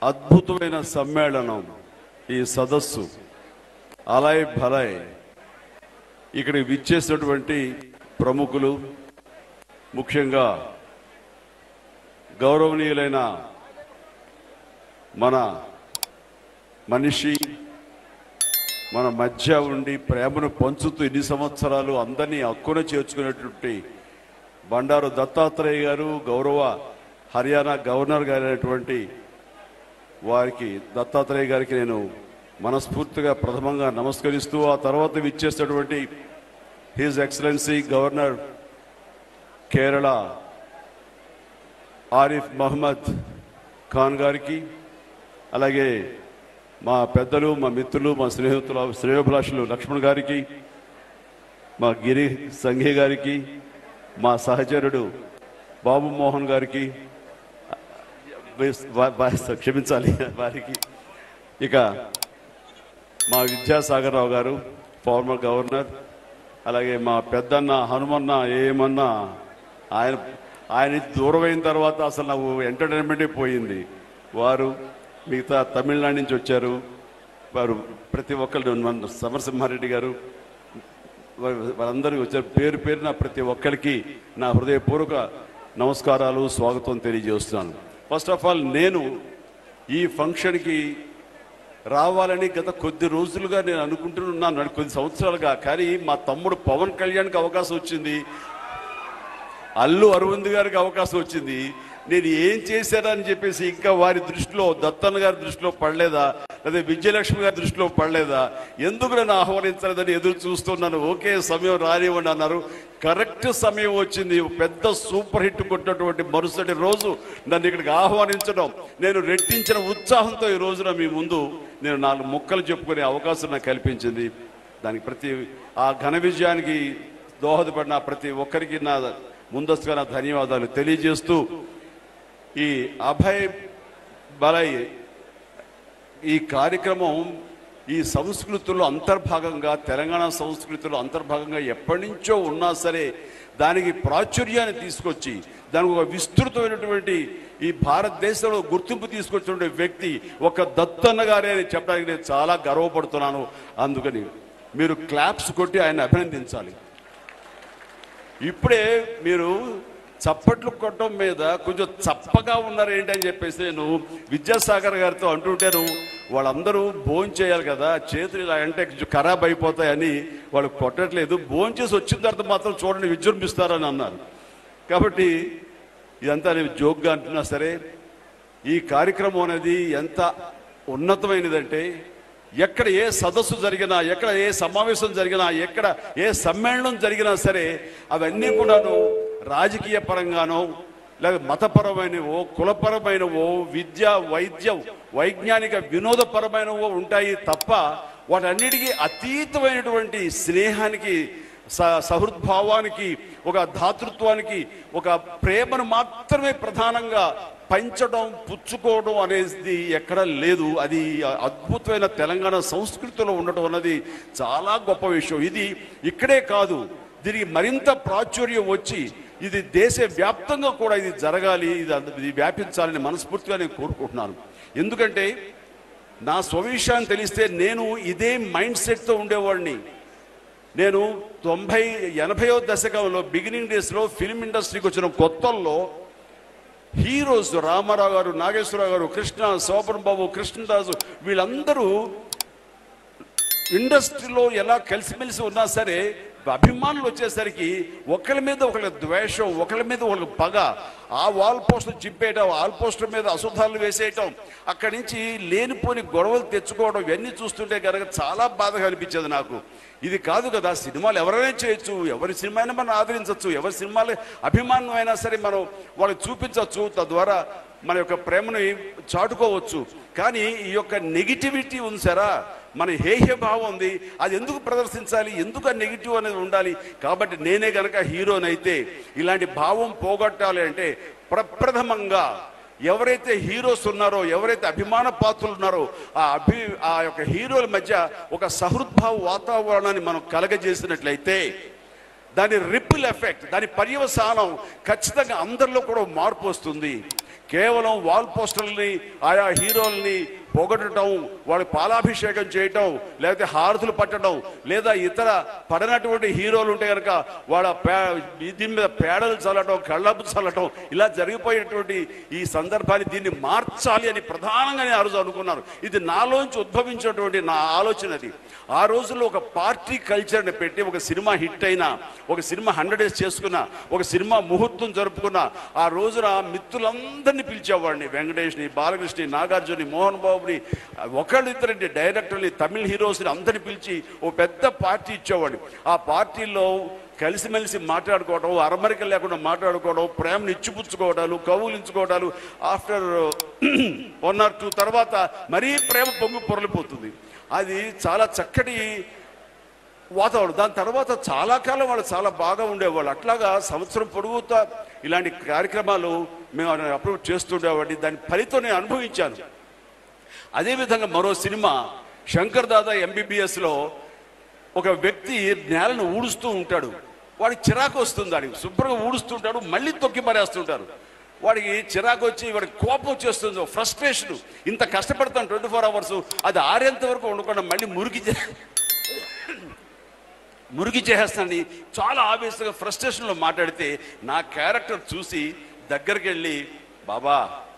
అద్భుతమైన సమ్మేళనం ఈ సదస్సు అలాయ్ భలాయ్ ఇక్కడికి విచ్చేసినటువంటి ప్రముఖులు ముఖ్యంగా గౌరవనీయులైన మన మనిషి మన మధ్య ఉండి ప్రేమను పంచుతూ ఇన్ని సంవత్సరాలు అందరినీ హక్కున చేర్చుకునేటువంటి బండారు దత్తాత్రేయ గారు గౌరవ హర్యానా గవర్నర్ గారైనటువంటి వారికి దత్తాత్రేయ గారికి నేను మనస్ఫూర్తిగా ప్రథమంగా నమస్కరిస్తూ ఆ తర్వాత విచ్చేసినటువంటి his excellency governor Kerala Arif Mohammad Khan గారికి అలాగే మా పెద్దలు మా మిత్రులు మా స్నేహితులు శ్రేయోభిలాషులు లక్ష్మణ్ గారికి మా గిరి సంఘి గారికి మా సహచరుడు బాబు మోహన్ గారికి వా- వా- క్షమించాలి వారికి ఇక మా విద్యాసాగర్ రావు గారు ఫార్మర్ గవర్నర్ అలాగే మా పెద్దన్న హనుమన్న ఏమన్నా ఆయన ఆయన దూరమైన తర్వాత అసలు నాకు ఎంటర్టైన్మెంటే పోయింది వారు మిగతా తమిళనాడు నుంచి వచ్చారు వారు ప్రతి ఒక్కరు మన సమరసింహారెడ్డి గారు వారు- వారందరూ వచ్చారు పేరు పేరున ప్రతి ఒక్కరికి నా హృదయపూర్వక నమస్కారాలు స్వాగతం తెలియజేస్తున్నాను ఫస్ట్ ఆఫ్ ఆల్ నేను ఈ ఫంక్షన్కి రావాలని గత కొద్ది రోజులుగా నేను అనుకుంటున్నాను మరి కొద్ది సంవత్సరాలుగా కానీ మా తమ్ముడు పవన్ కళ్యాణ్కి అవకాశం వచ్చింది అల్లు అరవింద్ గారికి అవకాశం వచ్చింది నేను ఏం చేశానని చెప్పేసి ఇంకా వారి దృష్టిలో దత్తన్న గారి దృష్టిలో పడలేదా లేదా విజయలక్ష్మి గారి దృష్టిలో పడలేదా ఎందుకు నన్ను ఆహ్వానించలేదని ఎదురు చూస్తున్నాను ఓకే సమయం రానివ్వండి అన్నారు కరెక్ట్ సమయం వచ్చింది పెద్ద సూపర్ హిట్ కొట్టినటువంటి మరుసటి రోజు నన్ను ఇక్కడికి ఆహ్వానించడం నేను రెట్టించిన ఉత్సాహంతో ఈ రోజున మీ ముందు నేను నాలుగు ముక్కలు చెప్పుకునే అవకాశం నాకు కల్పించింది దానికి ప్రతి ఆ ఘన విజయానికి దోహదపడిన ప్రతి ఒక్కరికి నా ముందస్తుగా నా ధన్యవాదాలు తెలియజేస్తూ ఈ అభయ్ బలై ఈ కార్యక్రమం ఈ సంస్కృతుల్లో అంతర్భాగంగా తెలంగాణ సంస్కృతిలో అంతర్భాగంగా ఎప్పటి నుంచో ఉన్నా సరే దానికి ప్రాచుర్యాన్ని తీసుకొచ్చి దానికి ఒక విస్తృతమైనటువంటి ఈ భారతదేశంలో గుర్తింపు తీసుకొచ్చినటువంటి వ్యక్తి ఒక దత్తన్న గారే అని చెప్పడానికి నేను చాలా గర్వపడుతున్నాను అందుకని మీరు క్లాప్స్ కొట్టి ఆయన అభినందించాలి ఇప్పుడే మీరు చప్పట్లు కొట్టడం మీద కొంచెం చప్పగా ఉన్నారు ఏంటి అని చెప్పేసి నేను విద్యాసాగర్ గారితో అంటుంటాను వాళ్ళందరూ భోజనం చేయాలి కదా చేతులు ఇలా అంటే కొంచెం ఖరాబ్ అయిపోతాయని వాళ్ళు కొట్టట్లేదు భోజనం చేసి వచ్చిన తర్వాత మాత్రం చూడండి విజృంభిస్తారని అన్నారు కాబట్టి ఇదంతా నేను జోక్గా అంటున్నా సరే ఈ కార్యక్రమం అనేది ఎంత ఉన్నతమైనదంటే ఎక్కడ ఏ సదస్సు జరిగినా ఎక్కడ ఏ సమావేశం జరిగినా ఎక్కడ ఏ సమ్మేళనం జరిగినా సరే అవన్నీ కూడాను రాజకీయ పరంగానో లేక మతపరమైనవో కులపరమైనవో విద్య వైద్యం వైజ్ఞానిక వినోదపరమైనవో ఉంటాయి తప్ప వాటన్నిటికీ అతీతమైనటువంటి స్నేహానికి స- సహృద్భావానికి ఒక ధాతృత్వానికి ఒక ప్రేమను మాత్రమే ప్రధానంగా పంచడం పుచ్చుకోవడం అనేది ఎక్కడ లేదు అది అద్భుతమైన తెలంగాణ సంస్కృతిలో ఉండటం అన్నది చాలా గొప్ప విషయం ఇది ఇక్కడే కాదు దీనికి మరింత ప్రాచుర్యం వచ్చి ఇది దేశ వ్యాప్తంగా కూడా ఇది జరగాలి ఇది అంద- ఇది వ్యాపించాలని మనస్ఫూర్తిగా నేను కోరుకుంటున్నాను ఎందుకంటే నా స్వవిషయాన్ని తెలిస్తే నేను ఇదే మైండ్ సెట్తో ఉండేవాడిని నేను తొంభై ఎనభైవ దశకంలో బిగినింగ్ డేస్లో ఫిల్మ్ ఇండస్ట్రీకి వచ్చిన కొత్తల్లో హీరోస్ రామారావు గారు నాగేశ్వరరావు గారు కృష్ణ శోభన్ బాబు కృష్ణరాజు వీళ్ళందరూ ఇండస్ట్రీలో ఎలా కలిసిమెలిసి ఉన్నా సరే అభిమానులు వచ్చేసరికి ఒకరి మీద ఒకరి ద్వేషం ఒకరి మీద ఒకరి పగ ఆ వాల్ పోస్టర్ చింపేయటం వాల్ పోస్టర్ మీద అశుద్ధాలు వేసేయటం అక్కడి నుంచి లేనిపోని గొడవలు తెచ్చుకోవడం ఇవన్నీ చూస్తుంటే కనుక చాలా బాధగా అనిపించేది నాకు ఇది కాదు కదా సినిమాలు ఎవరైనా చేయొచ్చు ఎవరి సినిమా అయినా మనం ఆదరించవచ్చు ఎవరి సినిమాలు అభిమానం అయినా సరే మనం వాళ్ళకి చూపించవచ్చు తద్వారా మన యొక్క ప్రేమను చాటుకోవచ్చు కానీ ఈ యొక్క నెగిటివిటీ ఉంచారా మన హేహ్య భావం ఉంది అది ఎందుకు ప్రదర్శించాలి ఎందుకు ఆ నెగిటివ్ అనేది ఉండాలి కాబట్టి నేనే గనక హీరోనైతే ఇలాంటి భావం పోగొట్టాలి అంటే ప్రప్రథమంగా ఎవరైతే హీరోస్ ఉన్నారో ఎవరైతే అభిమాన పాత్రులు ఉన్నారో ఆ అభి ఆ యొక్క హీరోల మధ్య ఒక సహృద్భావ వాతావరణాన్ని మనం కలగజేసినట్లయితే దాని రిపుల్ ఎఫెక్ట్ దాని పర్యవసానం ఖచ్చితంగా అందరిలో కూడా మార్పు వస్తుంది కేవలం వాల్ పోస్టర్లని ఆయా హీరోల్ని పొగడటం వాళ్ళకి పాలాభిషేకం చేయటం లేకపోతే హారతులు పట్టడం లేదా ఇతర పడనటువంటి హీరోలు ఉంటే కనుక వాళ్ళ పే దీని మీద పేడలు చల్లటం కళ్ళపు చల్లటం ఇలా జరిగిపోయినటువంటి ఈ సందర్భాన్ని దీన్ని మార్చాలి అని ప్రధానంగా నేను ఆ రోజు అనుకున్నాను ఇది నాలోంచి ఉద్భవించినటువంటి నా ఆలోచన అది ఆ రోజుల్లో ఒక పార్టీ కల్చర్ని పెట్టి ఒక సినిమా హిట్ అయినా ఒక సినిమా హండ్రెడ్ డేస్ చేసుకున్న ఒక సినిమా ముహూర్తం జరుపుకున్న ఆ రోజున మిత్రులందరినీ పిలిచేవాడిని వెంకటేష్ని బాలకృష్ణని నాగార్జుని మోహన్ బాబుని ఒకళ్ళు ఇద్దరండి డైరెక్టర్ని తమిళ హీరోస్ని అందరిని పిలిచి ఓ పెద్ద పార్టీ ఇచ్చేవాడిని ఆ పార్టీలో కలిసిమెలిసి మాట్లాడుకోవడం అరమరిక లేకుండా మాట్లాడుకోవడం ప్రేమను ఇచ్చిపుచ్చుకోవడాలు కవులించుకోవడాలు ఆఫ్టర్ వన్ ఆర్ టూ తర్వాత మరీ ప్రేమ పొంగు పొరలిపోతుంది అది చాలా చక్కటి వాతావరణం దాని తర్వాత చాలా కాలం వాళ్ళు చాలా బాగా ఉండేవాళ్ళు అట్లాగా సంవత్సరం పొడుగుతా ఇలాంటి కార్యక్రమాలు మేము అప్రూవ్ చేస్తుండేవాడిని దాని ఫలితం నేను అనుభవించాను అదేవిధంగా మరో సినిమా శంకర్ దాదా ఎంబీబీఎస్లో ఒక వ్యక్తి నేలను ఊడుస్తూ ఉంటాడు వాడికి చిరాకు వస్తుంది వాడికి శుభ్రంగా ఊడుస్తుంటాడు మళ్ళీ తొక్కి మరేస్తుంటారు వాడికి చిరాకు వచ్చి వాడికి కోపం వచ్చేస్తుంది ఫ్రస్ట్రేషన్ ఇంత కష్టపడతాను ట్వంటీ ఫోర్ అవర్స్ అది ఆరేంత వరకు ఉండకుండా మళ్ళీ మురికి చే- మురికి చేసేస్తానని చాలా ఆవేశంగా ఫ్రస్ట్రేషన్లో మాట్లాడితే నా క్యారెక్టర్ చూసి దగ్గరికి వెళ్ళి బాబా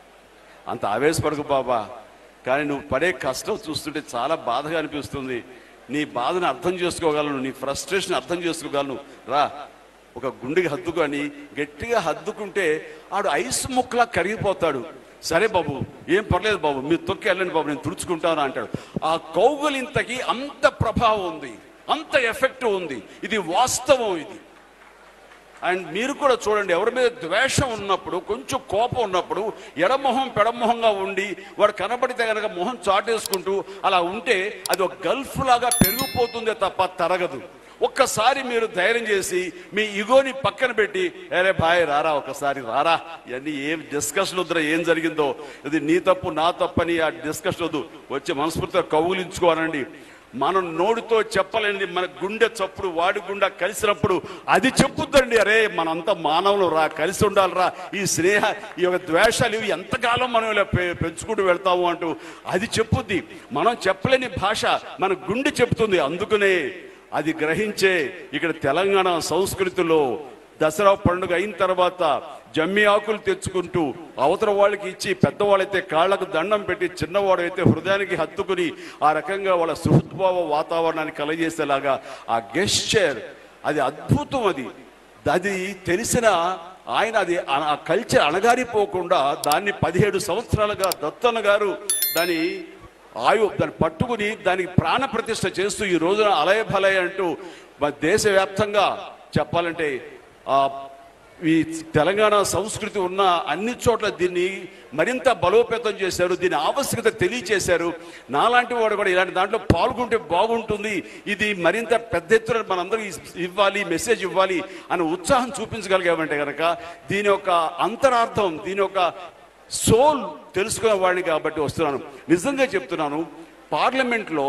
అంత ఆవేశపడకు బాబా కానీ నువ్వు పడే కష్టం చూస్తుంటే చాలా బాధగా అనిపిస్తుంది నీ బాధను అర్థం చేసుకోగలను నీ ఫ్రస్ట్రేషన్ అర్థం చేసుకోగలను రా ఒక గుండెకి హద్దుకొని గట్టిగా హద్దుకుంటే ఆడు ఐస్ ముక్కలా కరిగిపోతాడు సరే బాబు ఏం పర్లేదు బాబు మీరు తొక్కి వెళ్ళండి బాబు నేను తుడుచుకుంటాను అంటాడు ఆ కౌగులింతకి అంత ప్రభావం ఉంది అంత ఎఫెక్ట్ ఉంది ఇది వాస్తవం ఇది అండ్ మీరు కూడా చూడండి ఎవరి మీద ద్వేషం ఉన్నప్పుడు కొంచెం కోపం ఉన్నప్పుడు ఎడమొహం పెడమొహంగా ఉండి వాడు కనబడితే కనుక మొహం చాటేసుకుంటూ అలా ఉంటే అది ఒక గల్ఫ్ లాగా పెరిగిపోతుందే తప్ప తరగదు ఒక్కసారి మీరు ధైర్యం చేసి మీ ఇగోని పక్కన పెట్టి అరే భాయ్ రారా ఒకసారి రారా ఇవన్నీ ఏం డిస్కషన్ వద్దురా ఏం జరిగిందో ఇది నీ తప్పు నా తప్పని ఆ డిస్కషన్ వద్దు వచ్చి మనస్ఫూర్తిగా కౌగులించుకోవాలండి మనం నోటితో చెప్పలేనిది మన గుండె చప్పుడు వాడి గుండె కలిసినప్పుడు అది చెప్పుద్దండి అరే మనంతా మానవులు రా కలిసి ఉండాలి రా ఈ స్నేహ ఈ యొక్క ద్వేషాలు ఇవి ఎంతకాలం మనం ఇలా పె- పెంచుకుంటూ వెళ్తాము అంటూ అది చెప్పుద్ది మనం చెప్పలేని భాష మన గుండె చెప్తుంది అందుకనే అది గ్రహించే ఇక్కడ తెలంగాణ సంస్కృతిలో దసరా పండుగ అయిన తర్వాత జమ్మి ఆకులు తెచ్చుకుంటూ అవతల వాళ్ళకి ఇచ్చి పెద్దవాళ్ళైతే కాళ్ళకు దండం పెట్టి చిన్నవాడు అయితే హృదయానికి హత్తుకుని ఆ రకంగా వాళ్ళ సుహృద్భావ వాతావరణాన్ని కలగజేసేలాగా ఆ గెస్చర్ అది అద్భుతం అది అది తెలిసిన ఆయన అది ఆ- ఆ కల్చర్ అణగారిపోకుండా దాన్ని పదిహేడు సంవత్సరాలుగా దత్తన్న గారు దాని ఆయు దాన్ని పట్టుకుని దానికి ప్రాణ ప్రతిష్ఠ చేస్తూ ఈ రోజున అలయ భలయ అంటూ మన దేశవ్యాప్తంగా చెప్పాలంటే ఆ ఈ తెలంగాణ సంస్కృతి ఉన్న అన్ని చోట్ల దీన్ని మరింత బలోపేతం చేశారు దీని ఆవశ్యకత తెలియచేశారు నాలాంటి వాడు కూడా ఇలాంటి దాంట్లో పాల్గొంటే బాగుంటుంది ఇది మరింత పెద్ద ఎత్తున మనందరూ ఇవ్వాలి మెసేజ్ ఇవ్వాలి అని ఉత్సాహం చూపించగలిగామంటే కనుక దీని యొక్క అంతరార్థం దీని యొక్క సోల్ తెలుసుకునే వాడిని కాబట్టి వస్తున్నాను నిజంగా చెప్తున్నాను పార్లమెంట్లో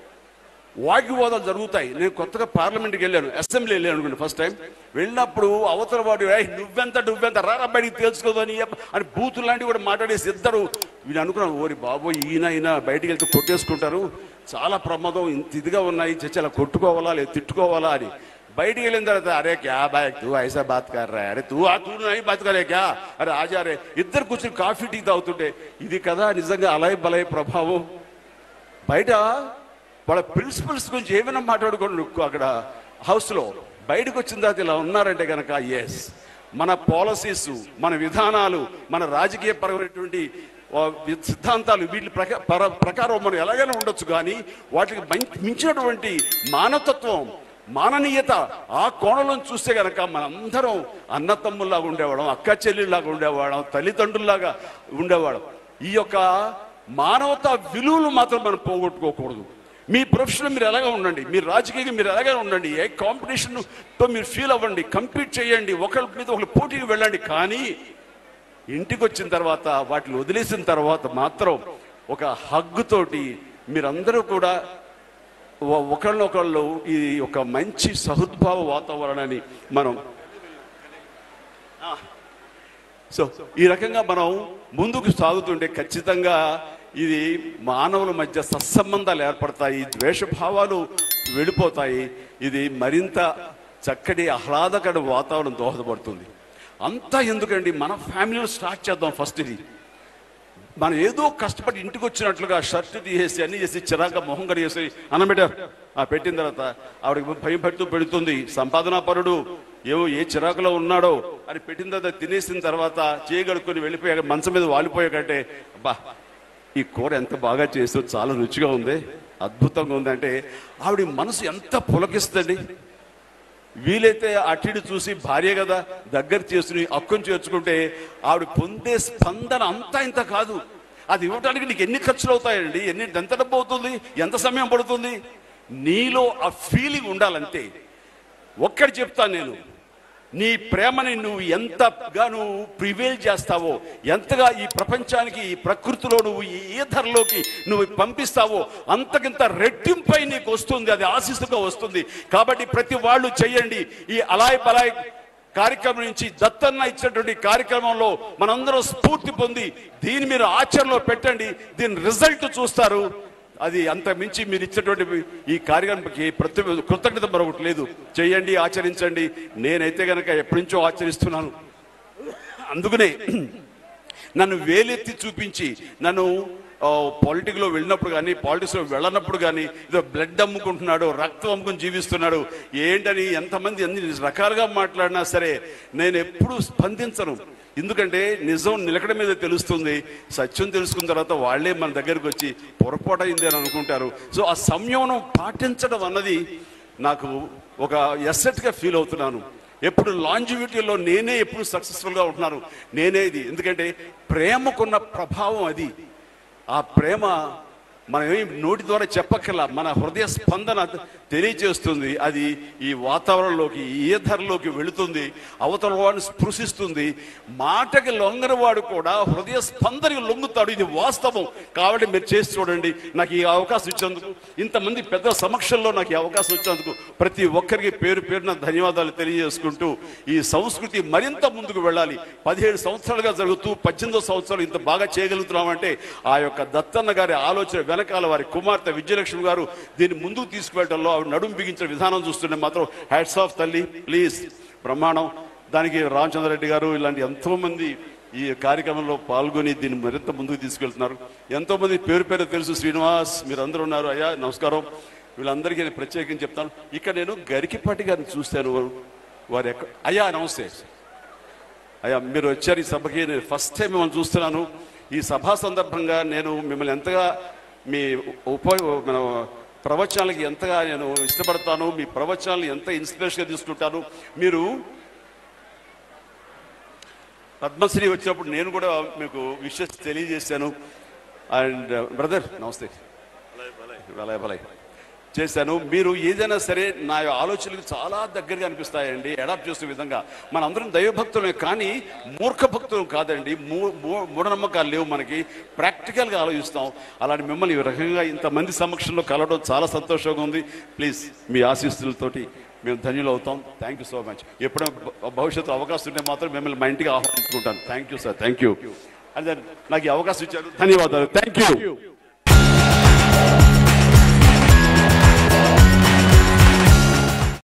వాగ్వివాదాలు జరుగుతాయి నేను కొత్తగా పార్లమెంట్కి వెళ్ళాను అసెంబ్లీ వెళ్ళాను అనుకోండి ఫస్ట్ టైం వెళ్ళినప్పుడు అవతల వాడు "ఏయ్, నువ్వెంత నువ్వెంత రారా బయటికి తెలుసుకోదని అని బూతులు లాంటివి కూడా మాట్లాడేసి ఇద్దరు వీళ్ళు అనుకున్నాను ఓరి బాబు ఈయన ఈయన బయటికి వెళ్తే కొట్టేసుకుంటారు చాలా ప్రమాదం ఇంత ఇదిగా ఉన్నాయి చచ్చి అలా కొట్టుకోవాలా లేదా తిట్టుకోవాలా అని బయటికి వెళ్ళిన తర్వాత అరే క్యా బాయ్ తూ ఐసా బాత్ కర్ రా అరే తూ ఆ తూ నై బాత్ కరే క్యా అరే ఆజా రే ఇద్దరు కూర్చొని కాఫీ టీ తాగుతుంటే ఇది కదా నిజంగా అలయ్ బలయ్ ప్రభావం బయట వాళ్ళ ప్రిన్సిపల్స్ గురించి ఏమైనా మాట్లాడుకోండి అక్కడ హౌస్లో బయటకు వచ్చిన తర్వాత ఇలా ఉన్నారంటే కనుక ఎస్ మన పాలసీస్ మన విధానాలు మన రాజకీయ పరమైనటువంటి ఆ, వి- సిద్ధాంతాలు వీటి ప్రకా- పర- ప్రకారం మనం ఎలాగైనా ఉండొచ్చు కానీ వాటికి మం- మించినటువంటి మానవతత్వం మాననీయత ఆ కోణంలో చూస్తే గనక మనందరం అన్నతమ్ముల్లాగా ఉండేవాళ్ళం అక్క చెల్లెళ్ళలాగా ఉండేవాళ్ళం తల్లిదండ్రుల్లాగా ఉండేవాళ్ళం ఈ యొక్క మానవతా విలువలు మాత్రం మనం పోగొట్టుకోకూడదు మీ ప్రొఫెషన్ మీరు ఎలాగా ఉండండి మీరు రాజకీయంగా మీరు ఎలాగే ఉండండి ఏ కాంపిటీషన్తో మీరు ఫీల్ అవ్వండి కంపీట్ చేయండి ఒకరి మీద ఒకరి పోటీకి వెళ్ళండి కానీ ఇంటికి వచ్చిన తర్వాత వాటిని వదిలేసిన తర్వాత మాత్రం ఒక హగ్గు తోటి మీరందరూ కూడా ఒ- ఒకళ్ళనొకళ్ళు ఈ ఒక మంచి సహృద్భావ వాతావరణాన్ని మనం సో ఈ రకంగా మనం ముందుకు సాగుతుంటే ఖచ్చితంగా ఇది మానవుల మధ్య సత్సంబంధాలు ఏర్పడతాయి ద్వేషభావాలు వెళ్ళిపోతాయి ఇది మరింత చక్కటి ఆహ్లాదకర వాతావరణం దోహదపడుతుంది అంతా ఎందుకండి మన ఫ్యామిలీలో స్టార్ట్ చేద్దాం ఫస్ట్ ఇది మనం ఏదో కష్టపడి ఇంటికి వచ్చినట్లుగా షర్ట్ తీసేసి అన్ని చేసి చిరాక మొహం కడిగేసి అన్నం పెట్టారు ఆ పెట్టిన తర్వాత ఆవిడకి భయం పెడుతూ పెడుతుంది సంపాదనా పరుడు ఏవో ఏ చిరాకులో ఉన్నాడో అని పెట్టిన తర్వాత తినేసిన తర్వాత చేయగడుకొని వెళ్ళిపోయాక మంచం మీద వాలిపోయాకంటే అబ్బా ఈ కూర ఎంత బాగా చేస్తూ చాలా రుచిగా ఉంది అద్భుతంగా ఉంది అంటే ఆవిడ మనసు ఎంత పులకిస్తుంది వీలైతే అటిడు చూసి భార్య కదా దగ్గర చేసుకుని అక్కుని చేర్చుకుంటే ఆవిడ పొందే స్పందన అంతా ఇంత కాదు అది ఇవ్వడానికి నీకు ఎన్ని ఖర్చులు అవుతాయండి ఎన్ని ఎంత డబ్బు అవుతుంది ఎంత సమయం పడుతుంది నీలో ఆ ఫీలింగ్ ఉండాలంతే ఒక్కటి చెప్తాను నేను నీ ప్రేమని నువ్వు ఎంతగా నువ్వు ప్రివేల్ చేస్తావో ఎంతగా ఈ ప్రపంచానికి ఈ ప్రకృతిలో నువ్వు ఈ ఈధర్లోకి నువ్వు పంపిస్తావో అంతకింత రెట్టింపై నీకు వస్తుంది అది ఆశిస్తుగా వస్తుంది కాబట్టి ప్రతి వాళ్ళు చెయ్యండి ఈ అలాయ్ బలాయ్ కార్యక్రమం నుంచి దత్తన్న ఇచ్చినటువంటి కార్యక్రమంలో మనందరం స్ఫూర్తి పొంది దీన్ని మీరు ఆచరణలో పెట్టండి దీని రిజల్ట్ చూస్తారు అది అంత మించి మీరు ఇచ్చినటువంటి ఈ కార్యక్రమానికి ప్రతి కృతజ్ఞత మరొకటి లేదు చేయండి ఆచరించండి నేనైతే గనక ఎప్పటి నుంచో ఆచరిస్తున్నాను అందుకనే నన్ను వేలెత్తి చూపించి నన్ను పాలిటిక్లో వెళ్ళినప్పుడు కానీ పాలిటిక్స్లో వెళ్ళనప్పుడు కానీ ఏదో బ్లడ్ అమ్ముకుంటున్నాడు రక్తం అమ్ముకుని జీవిస్తున్నాడు ఏంటని ఎంతమంది ఎన్ని రకాలుగా మాట్లాడినా సరే నేను ఎప్పుడూ స్పందించను ఎందుకంటే నిజం నిలకడ మీద తెలుస్తుంది సత్యం తెలుసుకున్న తర్వాత వాళ్ళే మన దగ్గరికి వచ్చి పొరపాటు అయింది అని అనుకుంటారు సో ఆ సంయమనం పాటించడం అన్నది నాకు ఒక ఎసెట్గా ఫీల్ అవుతున్నాను ఎప్పుడు లాంజివిటీలో నేనే ఎప్పుడు సక్సెస్ఫుల్గా ఉంటున్నాను నేనే ఇది ఎందుకంటే ప్రేమకున్న ప్రభావం అది ఆ ప్రేమ మనం ఏం నోటి ద్వారా చెప్పక్కర్లా మన హృదయ స్పందన తెలియజేస్తుంది అది ఈ వాతావరణంలోకి ఈ ఈధర్లోకి వెళుతుంది అవతల వాడిని స్పృశిస్తుంది మాటకి లొంగని వాడు కూడా హృదయ స్పందనకి లొంగుతాడు ఇది వాస్తవం కాబట్టి మీరు చేసి చూడండి నాకు ఈ అవకాశం ఇచ్చేందుకు ఇంతమంది పెద్ద సమక్షంలో నాకు ఈ అవకాశం ఇచ్చేందుకు ప్రతి ఒక్కరికి పేరు పేరున ధన్యవాదాలు తెలియజేసుకుంటూ ఈ సంస్కృతి మరింత ముందుకు వెళ్ళాలి పదిహేడు సంవత్సరాలుగా జరుగుతూ పద్దెనిమిదో సంవత్సరాలు ఇంత బాగా చేయగలుగుతున్నామంటే ఆ యొక్క దత్తన్న గారి ఆలోచన వెనకాల వారి కుమార్తె విజయలక్ష్మి గారు దీన్ని ముందుకు తీసుకువెళ్ళడంలో ఆవిడ నడుము బిగించిన విధానం చూస్తుంటే మాత్రం హ్యాట్స్ ఆఫ్ తల్లి ప్లీజ్ బ్రహ్మాండం దానికి రామచంద్రరెడ్డి గారు ఇలాంటి ఎంతో మంది ఈ కార్యక్రమంలో పాల్గొని దీన్ని మరింత ముందుకు తీసుకెళ్తున్నారు ఎంతో మంది పేరు పేరు తెలుసు శ్రీనివాస్ మీరు అందరూ ఉన్నారు అయ్యా నమస్కారం వీళ్ళందరికీ నేను ప్రత్యేకించి చెప్తాను ఇక్కడ నేను గరికిపాటి గారిని చూశాను వారు ఎక్క అయ్యా నమస్తే అయ్యా మీరు వచ్చారు ఈ సభకి నేను ఫస్ట్ టైం మిమ్మల్ని చూస్తున్నాను ఈ సభా సందర్భంగా నేను మిమ్మల్ని ఎంతగా మీ ఉప మన ప్రవచనాలకి ఎంతగా నేను ఇష్టపడతాను మీ ప్రవచనాలు ఎంత ఇన్స్పిరేషన్గా తీసుకుంటాను మీరు పద్మశ్రీ వచ్చినప్పుడు నేను కూడా మీకు విషెస్ తెలియజేశాను అండ్ బ్రదర్ నమస్తే భలే భలే చేశాను మీరు ఏదైనా సరే నా ఆలోచనలకు చాలా దగ్గరగా అనిపిస్తాయండి అడాప్ట్ చేసే విధంగా మనందరం దైవభక్తులమే కానీ మూర్ఖ భక్తులు కాదండి మూ- మూ- మూఢనమ్మకాలు లేవు మనకి ప్రాక్టికల్గా ఆలోచిస్తాం అలాంటి మిమ్మల్ని ఈ రకంగా ఇంతమంది సమక్షంలో కలవడం చాలా సంతోషంగా ఉంది ప్లీజ్ మీ ఆశీస్సులతోటి మేము ధన్యులు అవుతాం థ్యాంక్ యూ సో మచ్ ఎప్పుడో భ- భవిష్యత్తు అవకాశం ఉంటే మాత్రం మిమ్మల్ని మా ఇంటికి ఆహ్వానించుకుంటాను thank you sir thank you and నాకు ఈ అవకాశం ఇచ్చారు ధన్యవాదాలు థ్యాంక్ యూ